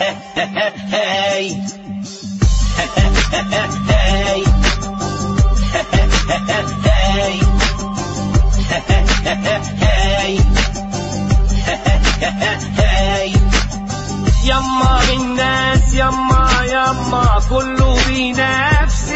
hey. hey. hey. hey. يما بالناس يما يما كله بنفس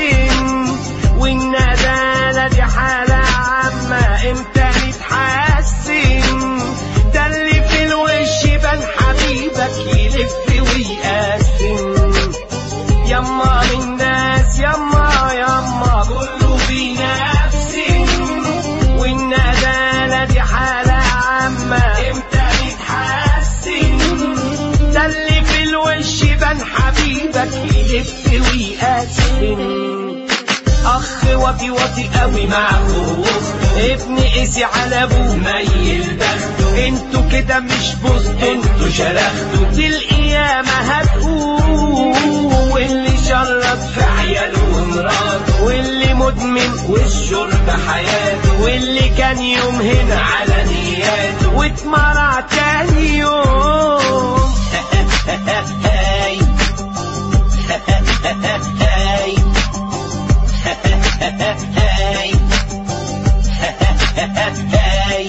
والندالة دي حالة عامة امتى نتحسن ده اللي في الوش بان حبيبك يلف ويقسم يما بالناس يما يما كله بنفس والندالة دي حالة عامة امتى نتحسن ده اللي في الوش بان حبيبك يلف ويقسم اخ وطي وطي قوي مع اخوه ابن قسي على ابوه ميل بخته انتوا كده مش بوظتوا انتوا شرختوا دي القيامة هتقوم واللي شرط في عياله ومراته واللي مدمن والشرب حياته واللي كان يوم هنا على نياته واتمرع تاني يوم هاي هاي هاي هاي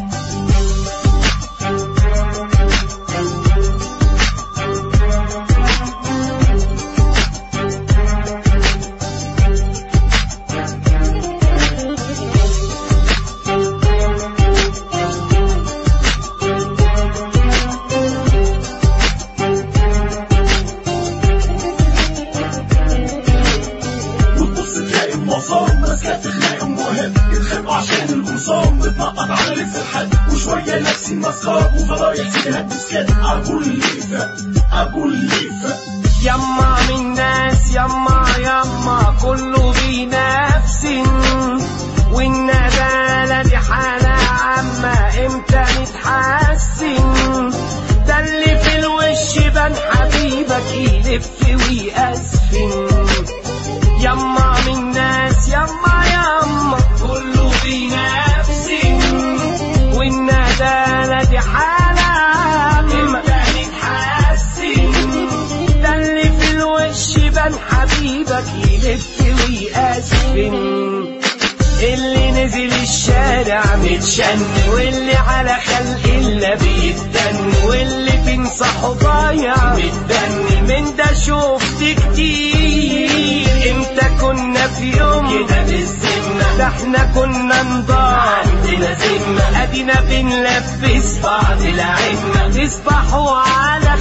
وتبص تلاقي المصام ماسكة في خناق مهم يتخانقوا عشان القمصان بتنقط على لبس الحد وشوية لابسين مسخرة وفضايح سيديهات مسكات أبو الليفة أبو الليفة يما من ناس يما يما كله بنفس والندالة دي حالة عامة امتى نتحسن ده اللي في الوش بان حبيبك يلف ويقسم يما من ناس يما يما كله بنفس والندالة دي حالة عامة امتى نتحسن ده اللي في الوش بان حبيبك يلف ويقسم اللي نزل الشارع متشن واللي على خلق الله بيتدن واللي تنصحه ضايع متدن من ده شفت كتير امتى كنا في يوم كده بالذمة ده احنا كنا نضاع عندنا ذمة ادينا بنلبس بعض العمة تصبحوا على